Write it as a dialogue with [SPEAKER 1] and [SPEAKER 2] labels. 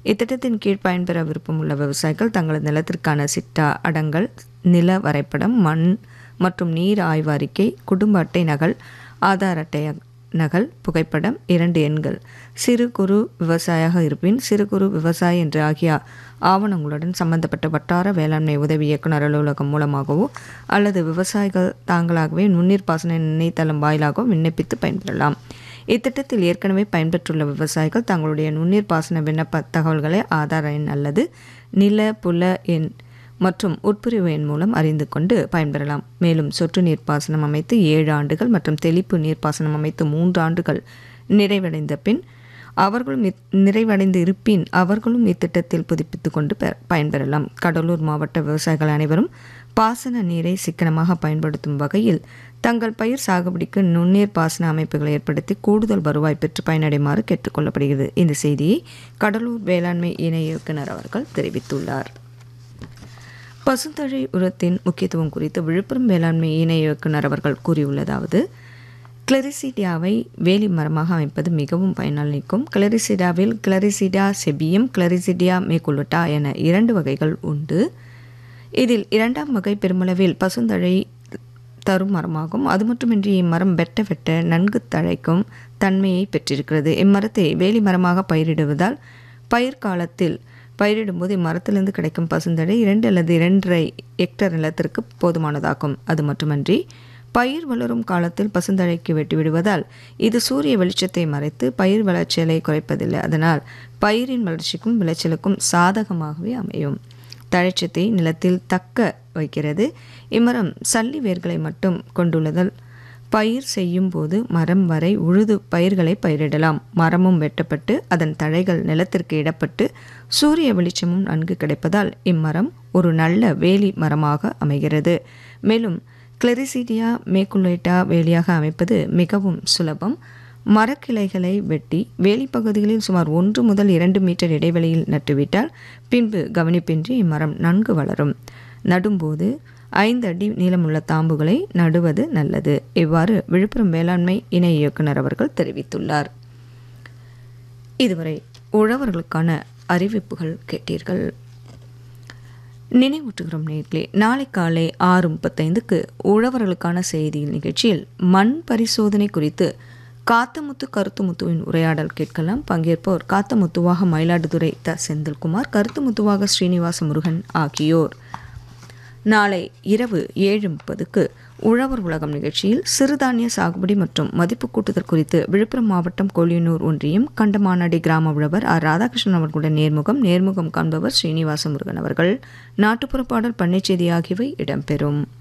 [SPEAKER 1] இத்திட்டத்தின் கீழ் பயன்பெற விருப்பமுள்ள விவசாயிகள் தங்களது நிலத்திற்கான சிட்டா அடங்கல் நில வரைபடம் மண் மற்றும் நீர் ஆய்வு அறிக்கை குடும்ப அட்டை நகல் ஆதார் அட்டை நகல் புகைப்படம் இரண்டு எண்கள் சிறு குறு விவசாயியாக இருப்பின் சிறு குறு விவசாயி என்று ஆகிய ஆவணங்களுடன் சம்பந்தப்பட்ட வட்டார வேளாண்மை உதவி இயக்குனர் அலுவலகம் மூலமாகவோ அல்லது விவசாயிகள் தாங்களாகவே நுண்ணீர் பாசன இணையதளம் வாயிலாகவோ விண்ணப்பித்து பயன்பெறலாம் இத்திட்டத்தில் ஏற்கனவே பயன்பெற்றுள்ள விவசாயிகள் தங்களுடைய நுண்ணீர் பாசன விண்ணப்ப தகவல்களை ஆதார் எண் அல்லது நில புல எண் மற்றும் உட்பிரிவு எண் மூலம் அறிந்து கொண்டு பயன்பெறலாம் மேலும் சொட்டு நீர்ப்பாசனம் அமைத்து ஏழு ஆண்டுகள் மற்றும் தெளிப்பு நீர்ப்பாசனம் அமைத்து மூன்று ஆண்டுகள் நிறைவடைந்த பின் அவர்களும் இத்- நிறைவடைந்து இருப்பின் அவர்களும் இத்திட்டத்தில் புதுப்பித்து கொண்டு பெ- பயன்பெறலாம் கடலூர் மாவட்ட விவசாயிகள் அனைவரும் பாசன நீரை சிக்கனமாக பயன்படுத்தும் வகையில் தங்கள் பயிர் சாகுபடிக்கு நுண்ணீர் பாசன அமைப்புகளை ஏற்படுத்தி கூடுதல் வருவாய் பெற்று பயனடைமாறு கேட்டுக்கொள்ளப்படுகிறது இந்த செய்தியை கடலூர் வேளாண்மை இணை இயக்குனர் அவர்கள் தெரிவித்துள்ளார் பசுந்தழை உரத்தின் முக்கியத்துவம் குறித்து விழுப்புரம் வேளாண்மை இணை இயக்குனர் அவர்கள் கூறியுள்ளதாவது கிளரிசிடியாவை வேலி மரமாக அமைப்பது மிகவும் பயனளிக்கும் கிளரிசிடாவில் கிளரிசிடா செபியம் கிளரிசிடியா மேகுலுட்டா என இரண்டு வகைகள் உண்டு இதில் இரண்டாம் வகை பெருமளவில் பசுந்தழை தரும் மரமாகும் அது மட்டுமின்றி இம்மரம் வெட்ட வெட்ட நன்கு தழைக்கும் தன்மையை பெற்றிருக்கிறது இம்மரத்தை வேலி மரமாக பயிரிடுவதால் பயிர் காலத்தில் பயிரிடும்போது இம்மரத்திலிருந்து கிடைக்கும் பசுந்தழை இரண்டு அல்லது இரண்டரை ஹெக்டர் நிலத்திற்கு போதுமானதாகும் அது மட்டுமன்றி பயிர் வளரும் காலத்தில் பசுந்தழைக்கு வெட்டிவிடுவதால் இது சூரிய வெளிச்சத்தை மறைத்து பயிர் விளைச்சலை குறைப்பதில்லை அதனால் பயிரின் வளர்ச்சிக்கும் விளைச்சலுக்கும் சாதகமாகவே அமையும் தழைச்சத்தை நிலத்தில் தக்க வைக்கிறது இம்மரம் சல்லி வேர்களை மட்டும் கொண்டுள்ளதால் பயிர் செய்யும் போது மரம் வரை உழுது பயிர்களை பயிரிடலாம் மரமும் வெட்டப்பட்டு அதன் தழைகள் நிலத்திற்கு இடப்பட்டு சூரிய வெளிச்சமும் நன்கு கிடைப்பதால் இம்மரம் ஒரு நல்ல வேலி மரமாக அமைகிறது மேலும் கிளரிசிடியா மேக்குலேட்டா வேலியாக அமைப்பது மிகவும் சுலபம் மரக்கிளைகளை வெட்டி வேலிப்பகுதிகளில் சுமார் ஒன்று முதல் இரண்டு மீட்டர் இடைவெளியில் நட்டுவிட்டால் பின்பு கவனிப்பின்றி இம்மரம் நன்கு வளரும் நடும்போது ஐந்து அடி நீளமுள்ள தாம்புகளை நடுவது நல்லது இவ்வாறு விழுப்புரம் வேளாண்மை இணை இயக்குனர் அவர்கள் தெரிவித்துள்ளார் இதுவரை உழவர்களுக்கான அறிவிப்புகள் கேட்டீர்கள் நினைவூட்டுகிறோம் நேர்களே நாளை காலை ஆறு முப்பத்தைந்துக்கு உழவர்களுக்கான செய்தி நிகழ்ச்சியில் மண் பரிசோதனை குறித்து காத்தமுத்து கருத்துமுத்துவின் உரையாடல் கேட்கலாம் பங்கேற்போர் காத்தமுத்துவாக மயிலாடுதுறை த செந்தில்குமார் கருத்துமுத்துவாக ஸ்ரீனிவாச முருகன் ஆகியோர் நாளை இரவு ஏழு முப்பதுக்கு உழவர் உலகம் நிகழ்ச்சியில் சிறுதானிய சாகுபடி மற்றும் மதிப்பு கூட்டுதல் குறித்து விழுப்புரம் மாவட்டம் கோலியனூர் ஒன்றியம் கண்டமானடி கிராம உழவர் ஆர் ராதாகிருஷ்ணன் அவர்களுடன் நேர்முகம் நேர்முகம் காண்பவர் ஸ்ரீனிவாச முருகன் அவர்கள் நாட்டுப்புற பாடல் பண்ணைச்செய்தி ஆகியவை இடம்பெறும்